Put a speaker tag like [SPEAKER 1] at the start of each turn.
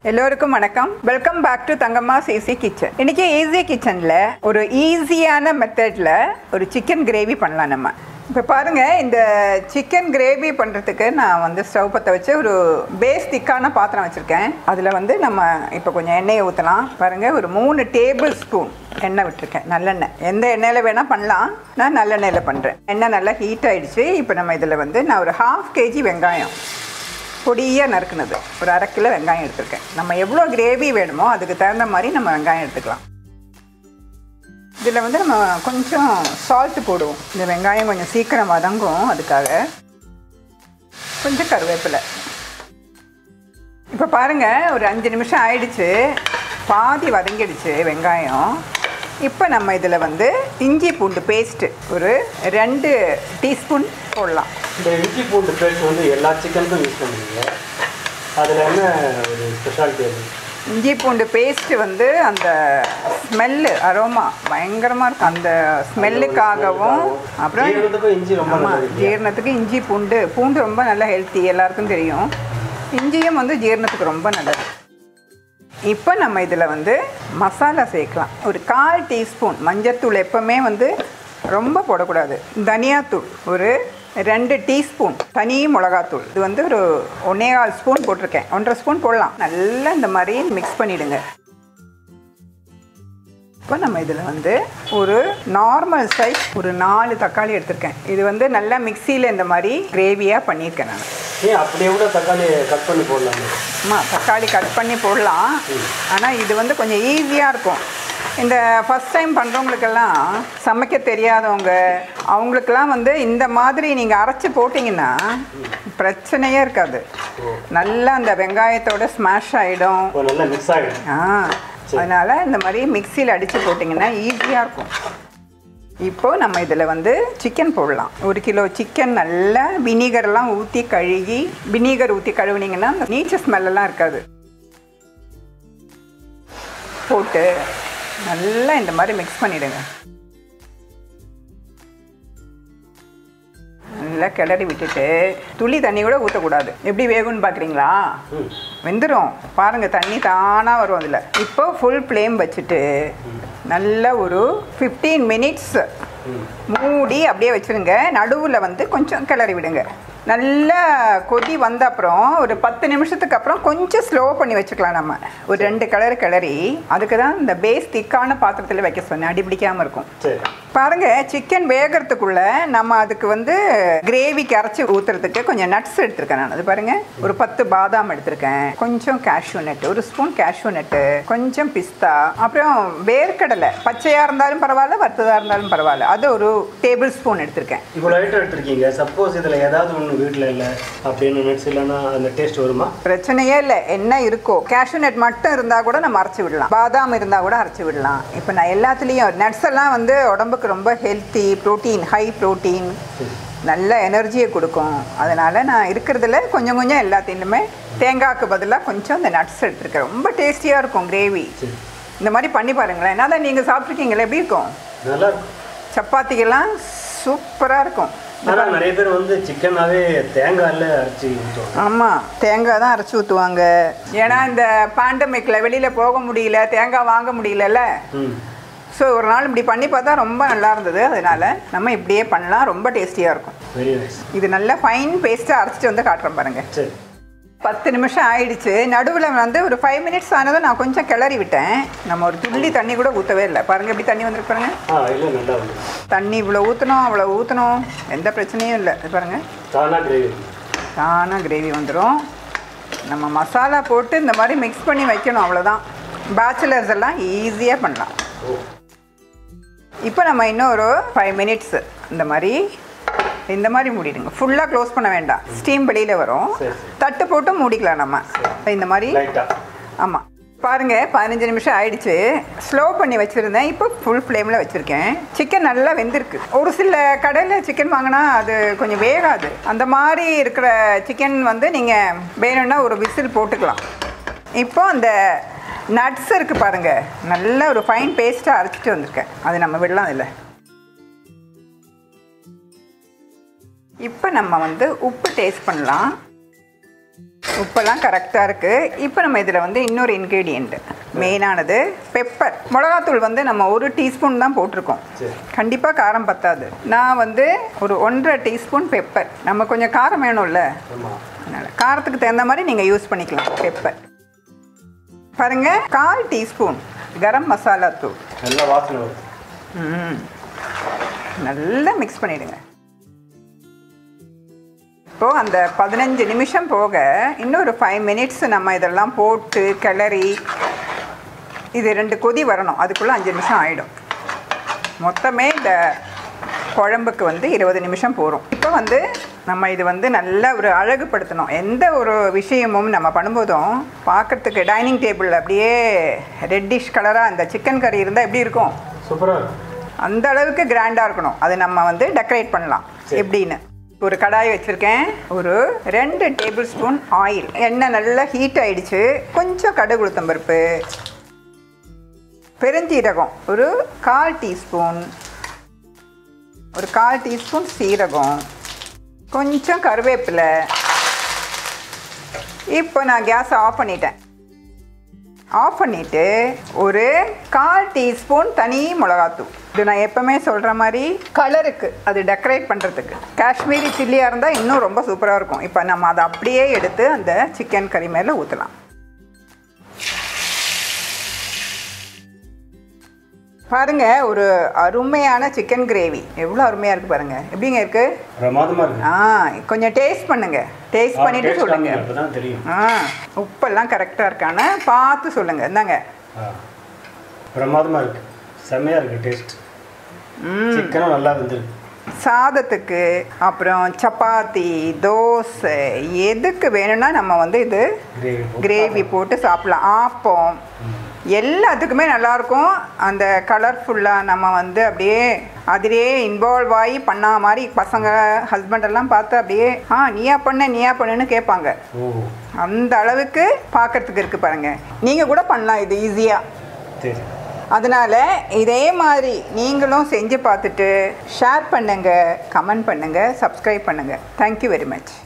[SPEAKER 1] எல்லோருக்கும் வணக்கம் welcome back to Thangamma CC kitchen இன்னைக்கு ஈஸி கிச்சன்ல ஒரு ஈஸியான மெத்தட்ல ஒரு சிக்கன் கிரேவி பண்ணலாம் நம்ம இப்போ பாருங்க இந்த சிக்கன் கிரேவி பண்ணுறதுக்கு நான் வந்து ஸ்டவ் பற்ற வச்சு ஒரு பேஸ் திக்கான பாத்திரம் வச்சுருக்கேன் அதில் வந்து நம்ம இப்போ கொஞ்சம் எண்ணெயை ஊற்றலாம் பாருங்க ஒரு மூணு டேபிள் ஸ்பூன் எண்ணெய் விட்டுருக்கேன் நல்லெண்ணெய் எந்த எண்ணெயில் வேணால் பண்ணலாம் நான் நல்லெண்ணெயில் பண்ணுறேன் எண்ணெய் நல்லா ஹீட் ஆயிடுச்சு இப்போ நம்ம இதில் வந்து நான் ஒரு ஹாஃப் கேஜி வெங்காயம் பொடியாக நறுக்குனது ஒரு அரை கிலோ வெங்காயம் எடுத்திருக்கேன் நம்ம எவ்வளோ கிரேவி வேணுமோ அதுக்கு தகுந்த மாதிரி நம்ம வெங்காயம் எடுத்துக்கலாம் இதில் வந்து நம்ம கொஞ்சம் சால்ட்டு போடுவோம் இந்த வெங்காயம் கொஞ்சம் சீக்கிரம் வதங்கும் அதுக்காக கொஞ்சம் கருவேப்பிலை இப்போ பாருங்கள் ஒரு அஞ்சு நிமிஷம் ஆயிடுச்சு பாதி வதங்கிடுச்சு வெங்காயம் இப்போ நம்ம இதில் வந்து இஞ்சி பூண்டு பேஸ்ட்டு ஒரு ரெண்டு டீஸ்பூன் போடலாம்
[SPEAKER 2] இந்த இஞ்சி பூண்டு பேஸ்ட் வந்து எல்லா சிக்கனுக்கும் யூஸ் பண்ணுவீங்க அதில் என்ன ஒரு ஸ்பெஷாலிட்டி அது
[SPEAKER 1] இஞ்சி பூண்டு பேஸ்ட்டு வந்து அந்த ஸ்மெல்லு அரோமா பயங்கரமாக இருக்கும் அந்த ஸ்மெல்லுக்காகவும் அப்புறம்
[SPEAKER 2] ஜீரணத்துக்கும் இஞ்சி ரொம்ப
[SPEAKER 1] ஆமாம்
[SPEAKER 2] நல்லது இல்லையா?
[SPEAKER 1] ஜீரணத்துக்கு இஞ்சி பூண்டு பூண்டு ரொம்ப நல்லா ஹெல்த்தி எல்லாருக்கும் தெரியும் இஞ்சியும் வந்து ஜீரணத்துக்கு ரொம்ப நல்லது இப்போ நம்ம இதில் வந்து மசாலா சேர்க்கலாம் ஒரு கால் டீஸ்பூன் மஞ்சத்தூள் எப்போவுமே வந்து ரொம்ப போடக்கூடாது தனியாத்தூள் ஒரு ரெண்டு டீஸ்பூன் தனி மிளகாத்தூள் இது வந்து ஒரு ஒன்னே கால் ஸ்பூன் போட்டிருக்கேன் ஒன்றரை ஸ்பூன் போடலாம் நல்லா இந்த மாதிரி மிக்ஸ் பண்ணிவிடுங்க இப்போ நம்ம இதில் வந்து ஒரு நார்மல் சைஸ் ஒரு நாலு தக்காளி எடுத்திருக்கேன் இது வந்து நல்லா மிக்சியில் இந்த மாதிரி கிரேவியாக பண்ணியிருக்கேன் நான்
[SPEAKER 2] ஏன் அப்படி எவ்வளோ தக்காளி கட் பண்ணி போடலாமே
[SPEAKER 1] அம்மா தக்காளி கட் பண்ணி போடலாம் ஆனால் இது வந்து கொஞ்சம் ஈஸியாக இருக்கும் இந்த ஃபஸ்ட் டைம் பண்ணுறவங்களுக்கெல்லாம் சமைக்க தெரியாதவங்க அவங்களுக்கெல்லாம் வந்து இந்த மாதிரி நீங்கள் அரைச்சி போட்டிங்கன்னா பிரச்சனையே இருக்காது நல்லா அந்த வெங்காயத்தோட ஸ்மாஷ் ஆகிடும்
[SPEAKER 2] இப்போ நல்லா மிக்ஸ் ஆகிடும்
[SPEAKER 1] ஆ அதனால் இந்த மாதிரி மிக்சியில் அடித்து போட்டிங்கன்னா ஈஸியாக இருக்கும் இப்போ நம்ம இதில் வந்து சிக்கன் போடலாம் ஒரு கிலோ சிக்கன் நல்லா வினிகர்லாம் ஊற்றி கழுகி வினிகர் ஊற்றி கழுவுனீங்கன்னா அந்த நீச்ச ஸ்மெல்லாம் இருக்காது போட்டு நல்லா இந்த மாதிரி மிக்ஸ் பண்ணிவிடுங்க நல்லா கிளறி விட்டுட்டு துளி தண்ணி கூட ஊற்றக்கூடாது எப்படி வேகும்னு பார்க்குறீங்களா
[SPEAKER 2] ம்
[SPEAKER 1] வெந்துடும் பாருங்க தண்ணி தானாக வரும் அதில் இப்போ ஃபுல் ஃப்ளேம் வச்சுட்டு நல்ல ஒரு ஃபிஃப்டீன் மினிட்ஸ்
[SPEAKER 2] ம்
[SPEAKER 1] மூடி அப்படியே வச்சுருங்க நடுவில் வந்து கொஞ்சம் கிளறி விடுங்க நல்லா கொதி வந்த அப்புறம் ஒரு பத்து நிமிஷத்துக்கு அப்புறம் கொஞ்சம் ஸ்லோ பண்ணி வச்சுக்கலாம் நம்ம ஒரு ரெண்டு கிளறு கிளறி அதுக்கு தான் இந்த பேஸ் திக்கான பாத்திரத்தில் வைக்க சொன்னேன் அடி பிடிக்காம இருக்கும்
[SPEAKER 2] சரி
[SPEAKER 1] பாருங்க சிக்கன் வேகிறதுக்குள்ள நம்ம அதுக்கு வந்து கிரேவிக்கு அரைச்சி ஊத்துறதுக்கு கொஞ்சம் நட்ஸ் எடுத்திருக்கேன் நான் அது பாருங்க ஒரு பத்து பாதாம் எடுத்திருக்கேன் கொஞ்சம் கேஷ்யூ நட்டு ஒரு ஸ்பூன் கேஷ்யூ நட்டு கொஞ்சம் பிஸ்தா அப்புறம் வேர்க்கடலை பச்சையா இருந்தாலும் பரவாயில்ல வறுத்ததா இருந்தாலும் பரவாயில்ல அது ஒரு டேபிள் ஸ்பூன் எடுத்திருக்கேன்
[SPEAKER 2] இவ்வளோ ஐட்டம் எடுத்திருக்கீங்க சப்போஸ் இதில் ஏதாவது ஒன்று வீட்டில் இல்லை அப்படின்னு நட்ஸ் இல்லைன்னா அந்த டேஸ்ட் வருமா
[SPEAKER 1] பிரச்சனையே இல்லை என்ன இருக்கோ கேஷ்யூ நட் மட்டும் இருந்தால் கூட நம்ம அரைச்சி விடலாம் பாதாம் இருந்தால் கூட அரைச்சி விடலாம் இப்போ நான் எல்லாத்துலேயும் நட்ஸ் எல்லாம் வந்து உடம்புக்கு ரொம்ப ஹெல்த்தி ப்ரோட்டீன் ஹை ப்ரோட்டீன் நல்ல எனர்ஜியை கொடுக்கும் அதனால் நான் இருக்கிறதுல கொஞ்சம் கொஞ்சம் எல்லாத்தையுமே தேங்காய்க்கு பதிலாக கொஞ்சம் இந்த நட்ஸ் எடுத்துருக்கேன் ரொம்ப டேஸ்டியாக இருக்கும் கிரேவி
[SPEAKER 2] சரி
[SPEAKER 1] இந்த மாதிரி பண்ணி பாருங்களேன் என்ன தான் நீங்கள் சாப்பிட்ருக்கீங்களா எப்படி இருக்கும்
[SPEAKER 2] நல்லா இருக்கும்
[SPEAKER 1] சப்பாத்திக்கெல்லாம் சூப்பராக இருக்கும்
[SPEAKER 2] ஆனால் நிறைய பேர் வந்து சிக்கனாகவே தேங்காயில் அரைச்சி ஊற்றுவாங்க
[SPEAKER 1] ஆமாம் தேங்காய் தான் அரைச்சி ஊற்றுவாங்க ஏன்னா இந்த பேண்டமிக்கில் வெளியில் போக முடியல தேங்காய் வாங்க முடியலல்ல
[SPEAKER 2] ம்
[SPEAKER 1] ஸோ ஒரு நாள் இப்படி பண்ணி பார்த்தா ரொம்ப நல்லா இருந்தது அதனால நம்ம இப்படியே பண்ணலாம் ரொம்ப டேஸ்டியாக இருக்கும்
[SPEAKER 2] வெரி நைஸ்
[SPEAKER 1] இது நல்லா ஃபைன் பேஸ்ட்டாக அரைச்சிட்டு வந்து காட்டுறேன் பாருங்கள்
[SPEAKER 2] சரி
[SPEAKER 1] பத்து நிமிஷம் ஆயிடுச்சு நடுவில் வந்து ஒரு ஃபைவ் மினிட்ஸ் ஆனதும் நான் கொஞ்சம் கிளறி விட்டேன் நம்ம ஒரு துள்ளி தண்ணி கூட ஊற்றவே இல்லை பாருங்கள் எப்படி தண்ணி வந்திருக்கு பாருங்க
[SPEAKER 2] ஆ இல்லை நல்லா வந்து
[SPEAKER 1] தண்ணி இவ்வளோ ஊற்றணும் அவ்வளோ ஊற்றணும் எந்த பிரச்சனையும் இல்லை இது பாருங்கள்
[SPEAKER 2] தானாக கிரேவி
[SPEAKER 1] தானாக கிரேவி வந்துடும் நம்ம மசாலா போட்டு இந்த மாதிரி மிக்ஸ் பண்ணி வைக்கணும் அவ்வளோதான் பேச்சுலர்ஸ் எல்லாம் ஈஸியாக பண்ணலாம்
[SPEAKER 2] ஓ
[SPEAKER 1] இப்போ நம்ம இன்னும் ஒரு ஃபைவ் மினிட்ஸ் இந்த மாதிரி இந்த மாதிரி மூடிடுங்க ஃபுல்லாக க்ளோஸ் பண்ண வேண்டாம் ஸ்டீம் வெளியில் வரும்
[SPEAKER 2] சரி.
[SPEAKER 1] தட்டு போட்டு மூடிக்கலாம் நம்ம இந்த மாதிரி
[SPEAKER 2] லைட்டாக
[SPEAKER 1] ஆமாம் பாருங்க பதினஞ்சு நிமிஷம் ஆயிடுச்சு ஸ்லோ பண்ணி வச்சுருந்தேன் இப்போ ஃபுல் ஃப்ளேமில் வச்சுருக்கேன் சிக்கன் நல்லா வெந்திருக்கு ஒரு சில கடையில் சிக்கன் வாங்கினா அது கொஞ்சம் வேகாது அந்த மாதிரி இருக்கிற சிக்கன் வந்து நீங்கள் வேணும்னா ஒரு விசில் போட்டுக்கலாம் இப்போ அந்த நட்ஸ் இருக்குது பாருங்கள் நல்ல ஒரு ஃபைன் பேஸ்ட்டாக அரைச்சிட்டு வந்திருக்கேன் அது நம்ம விடலாம் இல்லை இப்போ நம்ம வந்து உப்பு டேஸ்ட் பண்ணலாம் உப்பெல்லாம் கரெக்டாக இருக்குது இப்போ நம்ம இதில் வந்து இன்னொரு இன்க்ரீடியண்ட் மெயினானது பெப்பர் மிளகாத்தூள் வந்து நம்ம ஒரு டீஸ்பூன் தான் போட்டிருக்கோம்
[SPEAKER 2] சரி
[SPEAKER 1] கண்டிப்பாக காரம் பத்தாது நான் வந்து ஒரு ஒன்றரை டீஸ்பூன் பெப்பர் நம்ம கொஞ்சம் காரம் வேணும்ல
[SPEAKER 2] ஆமாம்
[SPEAKER 1] அதனால் காரத்துக்கு தகுந்த மாதிரி நீங்கள் யூஸ் பண்ணிக்கலாம் பெப்பர் பாருங்க கால் டீஸ்பூன் கரம் மசாலா தூள்
[SPEAKER 2] நல்லா வாசனை வருது
[SPEAKER 1] ம் நல்லா மிக்ஸ் பண்ணிடுங்க இப்போது அந்த பதினஞ்சு நிமிஷம் போக இன்னொரு ஃபைவ் மினிட்ஸ் நம்ம இதெல்லாம் போட்டு கிளறி இது ரெண்டு கொதி வரணும் அதுக்குள்ளே அஞ்சு நிமிஷம் ஆகிடும் மொத்தமே இந்த குழம்புக்கு வந்து இருபது நிமிஷம் போகிறோம் இப்போ வந்து நம்ம இது வந்து நல்லா ஒரு அழகுபடுத்தணும் எந்த ஒரு விஷயமும் நம்ம பண்ணும்போதும் பார்க்கறதுக்கு டைனிங் டேபிள் அப்படியே ரெட்டிஷ் கலராக அந்த சிக்கன் கறி இருந்தால் எப்படி இருக்கும்
[SPEAKER 2] சூப்பராக இருக்கும்
[SPEAKER 1] அந்த அளவுக்கு கிராண்டாக இருக்கணும் அது நம்ம வந்து டெக்கரேட் பண்ணலாம் எப்படின்னு ஒரு கடாய் வச்சுருக்கேன் ஒரு ரெண்டு டேபிள் ஸ்பூன் ஆயில் எண்ணெய் நல்லா ஹீட் ஆயிடுச்சு கொஞ்சம் கடுகு உளுத்தம் பருப்பு பெருஞ்சீரகம் ஒரு கால் டீஸ்பூன் ஒரு கால் டீஸ்பூன் சீரகம் கொஞ்சம் கருவேப்பிலை இப்போ நான் கேஸை ஆஃப் பண்ணிட்டேன் ஆஃப் பண்ணிவிட்டு ஒரு கால் டீஸ்பூன் தனி மிளகாத்தூள் இது நான் எப்பவுமே சொல்கிற மாதிரி கலருக்கு அது டெக்கரேட் பண்ணுறதுக்கு காஷ்மீரி சில்லியாக இருந்தால் இன்னும் ரொம்ப சூப்பராக இருக்கும் இப்போ நம்ம அதை அப்படியே எடுத்து அந்த சிக்கன் கறி மேலே ஊற்றலாம் பாருங்க ஒரு அருமையான சிக்கன் கிரேவி எவ்வளோ அருமையாக இருக்குது பாருங்க எப்படிங்க இருக்கு
[SPEAKER 2] பிரமாதமாக இருக்கு
[SPEAKER 1] ஆ கொஞ்சம் டேஸ்ட் பண்ணுங்க டேஸ்ட் பண்ணிட்டு சொல்லுங்க
[SPEAKER 2] அப்போ தான் தெரியும்
[SPEAKER 1] ஆ உப்பெல்லாம் கரெக்டாக இருக்கான்னு பார்த்து சொல்லுங்க இந்தாங்க
[SPEAKER 2] ஆ பிரமாதமாக இருக்கு செம்மையாக இருக்கு டேஸ்ட் சிக்கனும் நல்லா வெந்திருக்கு
[SPEAKER 1] சாதத்துக்கு அப்புறம் சப்பாத்தி தோசை எதுக்கு வேணும்னா நம்ம வந்து இது
[SPEAKER 2] கிரேவி
[SPEAKER 1] கிரேவி போட்டு சாப்பிடலாம் ஆப்பம் எல்லாத்துக்குமே நல்லாயிருக்கும் அந்த கலர்ஃபுல்லாக நம்ம வந்து அப்படியே அதிலே இன்வால்வ் ஆகி பண்ணா மாதிரி பசங்க ஹஸ்பண்ட் எல்லாம் பார்த்து அப்படியே ஆ நீயா பண்ண நீயா பண்ணுன்னு கேட்பாங்க
[SPEAKER 2] ஓ
[SPEAKER 1] அந்த அளவுக்கு பார்க்கறதுக்கு இருக்குது பாருங்க நீங்கள் கூட பண்ணலாம் இது ஈஸியாக
[SPEAKER 2] சரி
[SPEAKER 1] அதனால் இதே மாதிரி நீங்களும் செஞ்சு பார்த்துட்டு ஷேர் பண்ணுங்கள் கமெண்ட் பண்ணுங்கள் சப்ஸ்கிரைப் பண்ணுங்கள் தேங்க்யூ வெரி மச்